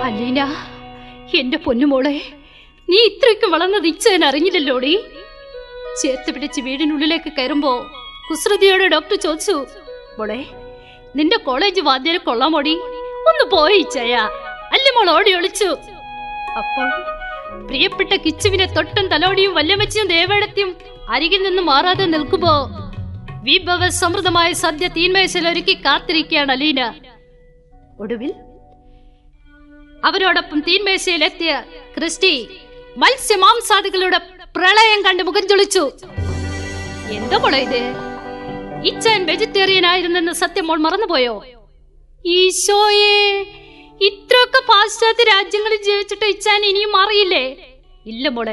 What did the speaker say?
അലീന എന്റെ പൊന്നുമോളെ നീ ഇത്രയ്ക്ക് വളർന്നത് ഇച്ഛൻ അറിഞ്ഞില്ലല്ലോടി ചേർത്ത് പിടിച്ച് വീടിനുള്ളിലേക്ക് കയറുമ്പോ കുസൃതിയോടെ ഡോക്ടർ ചോദിച്ചു മോളെ നിന്റെ കോളേജ് വാദ്യരെ കൊള്ളാമോടി ഒന്ന് പോയി ഇച്ചയ അല്ല മോൾ ഓടി ഒളിച്ചു അപ്പോൾ പ്രിയപ്പെട്ട കിച്ചുവിനെ തൊട്ടും തലോടിയും വല്യമ്മച്ചിയും ദേവേടത്തിയും അരികിൽ നിന്ന് മാറാതെ നിൽക്കുമ്പോ വിഭവ സമൃദ്ധമായ സദ്യ തീന്മേശയിൽ ഒരുക്കി കാത്തിരിക്കുകയാണ് അലീന ഒടുവിൽ അവരോടൊപ്പം തീന്മേശയിലെത്തിയ ക്രിസ്റ്റി മത്സ്യമാംസാദികളുടെ പ്രളയം കണ്ട് മുഖം ചൊളിച്ചു എന്താ മോളെ ഇത് ഇച്ചൻ വെജിറ്റേറിയൻ ആയിരുന്നെന്ന് സത്യം മോൾ മറന്നുപോയോ ഈശോയെ ഇത്രയൊക്കെ പാശ്ചാത്യ രാജ്യങ്ങളിൽ ജീവിച്ചിട്ട് ഇച്ചാൻ ഇനിയും മാറിയില്ലേ ഇല്ല മോളെ